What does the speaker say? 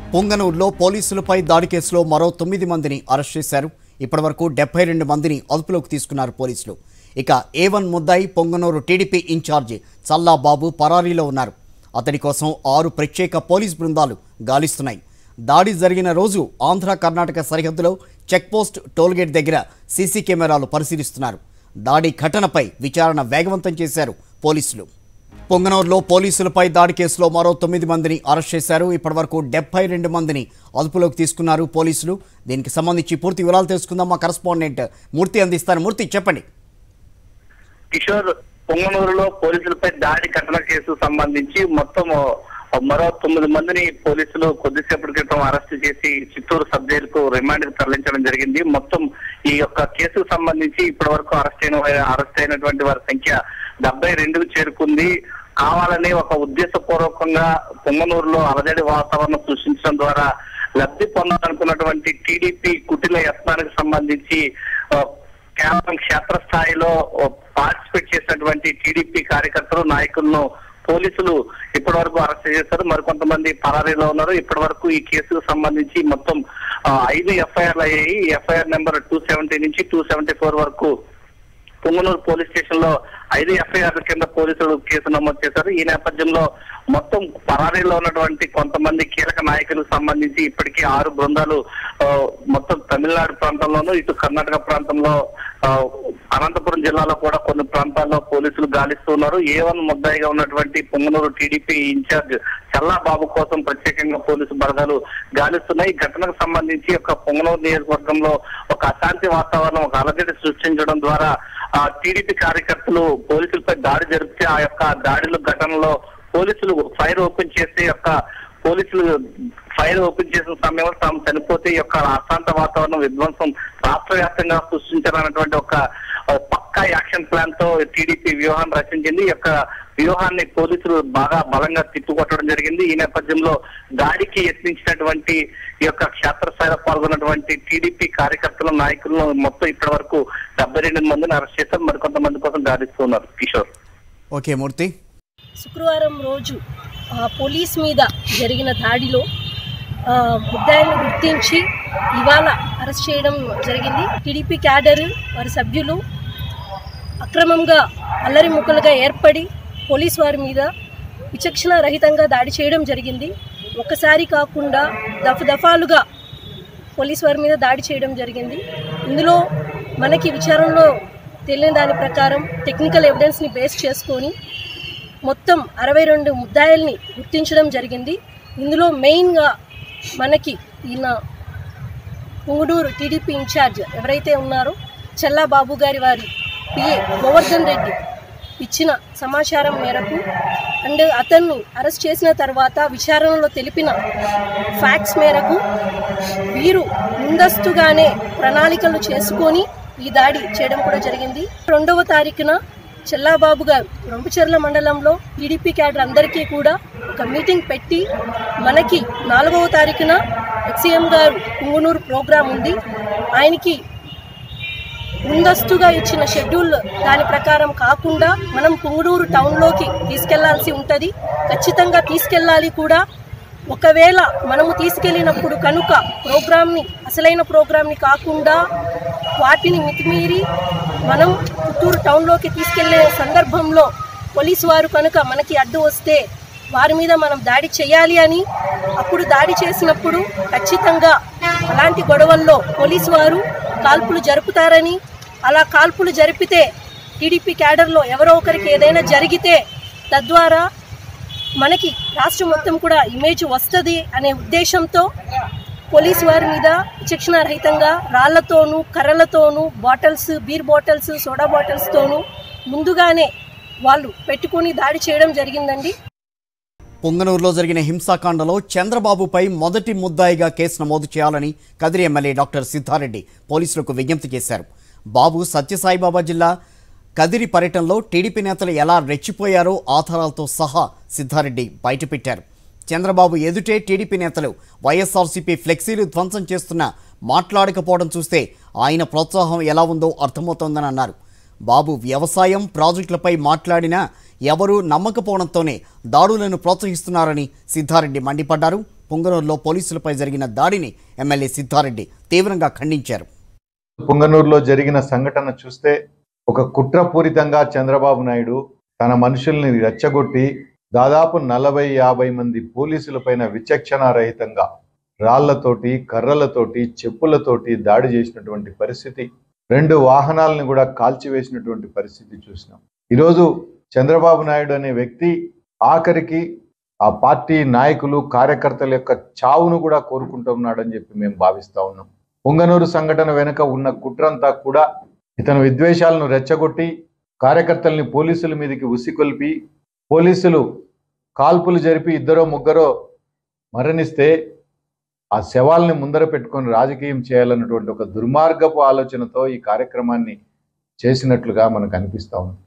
పుంగనూరులో పోలీసులపై దాడి కేసులో మరో తొమ్మిది మందిని అరెస్ట్ చేశారు ఇప్పటివరకు డెబ్బై రెండు మందిని అదుపులోకి తీసుకున్నారు పోలీసులు ఇక ఏ వన్ ముద్దాయి పొంగనూరు టీడీపీ ఇన్ఛార్జి చల్లా బాబు పరారీలో ఉన్నారు అతడి కోసం ఆరు ప్రత్యేక పోలీస్ బృందాలు గాలిస్తున్నాయి దాడి జరిగిన రోజు ఆంధ్ర కర్ణాటక సరిహద్దులో చెక్పోస్ట్ టోల్గేట్ దగ్గర సీసీ కెమెరాలు పరిశీలిస్తున్నారు దాడి ఘటనపై విచారణ వేగవంతం చేశారు పోలీసులు పొంగనూరులో పోలీసులపై దాడి కేసులో మరో తొమ్మిది మందిని అరెస్ట్ చేశారు ఇప్పటివరకు డెబ్బై రెండు మందిని అదుపులోకి తీసుకున్నారు పోలీసులు దీనికి సంబంధించి పూర్తి వివరాలు తెలుసుకుందాం మా కరస్పాండెంట్ మూర్తి అందిస్తారు మూర్తి చెప్పండి కిషోర్ పొంగనూరులో పోలీసులపై దాడి ఘటన కేసు సంబంధించి మొత్తం మరో తొమ్మిది మందిని పోలీసులు కొద్దిసేపటి క్రితం అరెస్ట్ చేసి చిత్తూరు సబ్ జైలుకు రిమాండ్ కు తరలించడం జరిగింది మొత్తం ఈ యొక్క కేసుకు సంబంధించి ఇప్పటి వరకు అరెస్ట్ అయిన అరెస్ట్ అయినటువంటి వారి సంఖ్య డెబ్బై రెండుకు చేరుకుంది కావాలని ఒక ఉద్దేశపూర్వకంగా పొంగనూరులో అలజడి వాతావరణం సృష్టించడం ద్వారా లబ్ధి పొందాలనుకున్నటువంటి టీడీపీ కుటిల యత్నానికి సంబంధించి ఆ, కేవలం క్షేత్రస్థాయిలో పార్టిసిపేట్ చేసినటువంటి టీడీపీ కార్యకర్తలు నాయకులను పోలీసులు ఇప్పటి వరకు అరెస్ట్ చేశారు మరికొంతమంది పరారీలో ఉన్నారు ఇప్పటి వరకు ఈ కేసుకు సంబంధించి మొత్తం ఆ, ఐదు ఎఫ్ఐఆర్లు అయ్యాయి ఎఫ్ఐఆర్ నెంబర్ టూ సెవెంటీ నుంచి టూ సెవెంటీ ఫోర్ వరకు పుంగనూరు పోలీస్ స్టేషన్ లో ఐదు ఎఫ్ఐఆర్ కింద పోలీసులు కేసు నమోదు చేశారు ఈ నేపథ్యంలో మొత్తం పరారీలో ఉన్నటువంటి కొంతమంది కీలక నాయకులకు సంబంధించి ఇప్పటికీ ఆరు బృందాలు ఆ, మొత్తం తమిళనాడు ప్రాంతంలోనూ ఇటు కర్ణాటక ప్రాంతంలో ఆ, అనంతపురం జిల్లాలో కూడా కొన్ని ప్రాంతాల్లో పోలీసులు గాలిస్తున్నారు ఏ వన్ ముద్దాయిగా ఉన్నటువంటి పొంగనూరు టీడీపీ ఇన్ఛార్జ్ చల్లా బాబు కోసం ప్రత్యేకంగా పోలీసు బలగాలు గాలిస్తున్నాయి ఈ ఘటనకు సంబంధించి ఒక పొంగనూరు నియోజకవర్గంలో ఒక అశాంతి వాతావరణం ఒక అలజడి సృష్టించడం ద్వారా ఆ టీడీపీ కార్యకర్తలు పోలీసులపై దాడి జరిపితే ఆ యొక్క దాడిలో ఘటనలో పోలీసులు ఫైర్ ఓపెన్ చేసి యొక్క పోలీసులు ఫైర్ ఓపెన్ చేసిన సమయంలో తాము చనిపోతే ఈ యొక్క అశాంత వాతావరణం విధ్వంసం రాష్ట్ర వ్యాప్తంగా సృష్టించాలన్నటువంటి ఒక ఆ, పక్కా యాక్షన్ ప్లాన్ తో టీడీపీ వ్యూహాన్ని రచించింది ఈ యొక్క వ్యూహాన్ని పోలీసులు బాగా బలంగా తిప్పుకొట్టడం జరిగింది ఈ నేపథ్యంలో దాడికి యత్నించినటువంటి ఈ యొక్క క్షేత్రస్థాయిలో పాల్గొన్నటువంటి టీడీపీ కార్యకర్తల నాయకులను మొత్తం ఇప్పటి వరకు డెబ్బై రెండు మందిని అరెస్ట్ చేశారు మరికొంతమంది కోసం గాలిస్తున్నారు కిషోర్ ఓకే మూర్తి శుక్రవారం రోజు ఆ, పోలీస్ మీద జరిగిన దాడిలో ఆ, ముద్దాయిలను గుర్తించి ఇవాళ అరెస్ట్ చేయడం జరిగింది టీడీపీ క్యాడర్ వారి సభ్యులు అక్రమంగా అల్లరి ముక్కలుగా ఏర్పడి పోలీస్ వారి మీద విచక్షణ రహితంగా దాడి చేయడం జరిగింది ఒక్కసారి కాకుండా దఫ దఫాలుగా పోలీస్ వారి మీద దాడి చేయడం జరిగింది ఇందులో మనకి విచారణలో తెలియని దాని ప్రకారం టెక్నికల్ ఎవిడెన్స్ని బేస్ చేసుకొని మొత్తం అరవై రెండు ముద్దాయిల్ని గుర్తించడం జరిగింది ఇందులో మెయిన్గా మనకి ఈయన పుంగుడూరు టీడీపీ ఇన్ఛార్జ్ ఎవరైతే ఉన్నారో చల్లా బాబు గారి వారి పిఏ గోవర్ధన్ రెడ్డి ఇచ్చిన సమాచారం మేరకు అండ్ అతన్ని అరెస్ట్ చేసిన తర్వాత విచారణలో తెలిపిన ఫ్యాక్ట్స్ మేరకు వీరు ముందస్తుగానే ప్రణాళికలు చేసుకొని ఈ దాడి చేయడం కూడా జరిగింది రెండవ తారీఖున చెల్లాబాబు గారు రొంపుచెర్ల మండలంలో టీడీపీ క్యాడర్ అందరికీ కూడా ఒక మీటింగ్ పెట్టి మనకి నాలుగవ తారీఖున హెచ్సిఎం గారు కుంగునూరు ప్రోగ్రాం ఉంది ఆయనకి ముందస్తుగా ఇచ్చిన షెడ్యూల్ దాని ప్రకారం కాకుండా మనం పుంగూరు టౌన్లోకి తీసుకెళ్లాల్సి ఉంటుంది ఖచ్చితంగా తీసుకెళ్ళాలి కూడా ఒకవేళ మనము తీసుకెళ్ళినప్పుడు కనుక ప్రోగ్రామ్ని అసలైన ప్రోగ్రామ్ని కాకుండా వాటిని మితిమీరి మనం పుత్తూరు టౌన్లోకి తీసుకెళ్లే సందర్భంలో పోలీసు వారు కనుక మనకి అడ్డు వస్తే వారి మీద మనం దాడి చేయాలి అని అప్పుడు దాడి చేసినప్పుడు ఖచ్చితంగా అలాంటి గొడవల్లో పోలీసు వారు కాల్పులు జరుపుతారని అలా కాల్పులు జరిపితే టీడీపీ క్యాడర్లో ఎవరో ఒకరికి ఏదైనా జరిగితే తద్వారా మనకి రాష్ట్రం మొత్తం కూడా ఇమేజ్ వస్తుంది అనే ఉద్దేశంతో పోలీసు వారి మీద విచక్షణారహితంగా రాళ్లతోనూ కర్రలతోనూ బాటిల్స్ బీర్ బాటిల్స్ సోడా బాటిల్స్తోనూ ముందుగానే వాళ్ళు పెట్టుకొని దాడి చేయడం జరిగిందండి పొంగనూరులో జరిగిన హింసాకాండలో చంద్రబాబుపై మొదటి ముద్దాయిగా కేసు నమోదు చేయాలని కదిరి ఎమ్మెల్యే డాక్టర్ సిద్ధారెడ్డి పోలీసులకు విజ్ఞప్తి చేశారు బాబు సత్యసాయిబాబా జిల్లా కదిరి పర్యటనలో టీడీపీ నేతలు ఎలా రెచ్చిపోయారో ఆధారాలతో సహా సిద్ధారెడ్డి బయటపెట్టారు చంద్రబాబు ఎదుటే టీడీపీ నేతలు వైఎస్ఆర్సీపీ ఫ్లెక్సీలు ధ్వంసం చేస్తున్న మాట్లాడకపోవడం చూస్తే ఆయన ప్రోత్సాహం ఎలా ఉందో అర్థమవుతోందని అన్నారు బాబు వ్యవసాయం ప్రాజెక్టులపై మాట్లాడినా ఎవరూ నమ్మకపోవడంతోనే దాడులను ప్రోత్సహిస్తున్నారని సిద్ధారెడ్డి మండిపడ్డారు పొంగనూరులో పోలీసులపై జరిగిన దాడిని ఎమ్మెల్యే సిద్ధారెడ్డి తీవ్రంగా ఖండించారు పుంగనూరులో జరిగిన సంఘటన చూస్తే ఒక కుట్రపూరితంగా చంద్రబాబు నాయుడు తన మనుషుల్ని రెచ్చగొట్టి దాదాపు నలభై యాభై మంది పోలీసులపైన విచక్షణారహితంగా రాళ్లతోటి కర్రలతోటి చెప్పులతోటి దాడి చేసినటువంటి పరిస్థితి రెండు వాహనాలను కూడా కాల్చివేసినటువంటి పరిస్థితి చూసినాం ఈరోజు చంద్రబాబు నాయుడు అనే వ్యక్తి ఆఖరికి ఆ పార్టీ నాయకులు కార్యకర్తల యొక్క చావును కూడా కోరుకుంటున్నాడని చెప్పి మేము భావిస్తా ఉన్నాం పొంగనూరు సంఘటన వెనుక ఉన్న కుట్రంతా కూడా ఇతను విద్వేషాలను రెచ్చగొట్టి కార్యకర్తల్ని పోలీసుల మీదకి ఉసికొల్పి పోలీసులు కాల్పులు జరిపి ఇద్దరో ముగ్గురో మరణిస్తే ఆ శవాల్ని ముందర పెట్టుకొని రాజకీయం చేయాలన్నటువంటి ఒక దుర్మార్గపు ఆలోచనతో ఈ కార్యక్రమాన్ని చేసినట్లుగా మనకు అనిపిస్తా ఉంది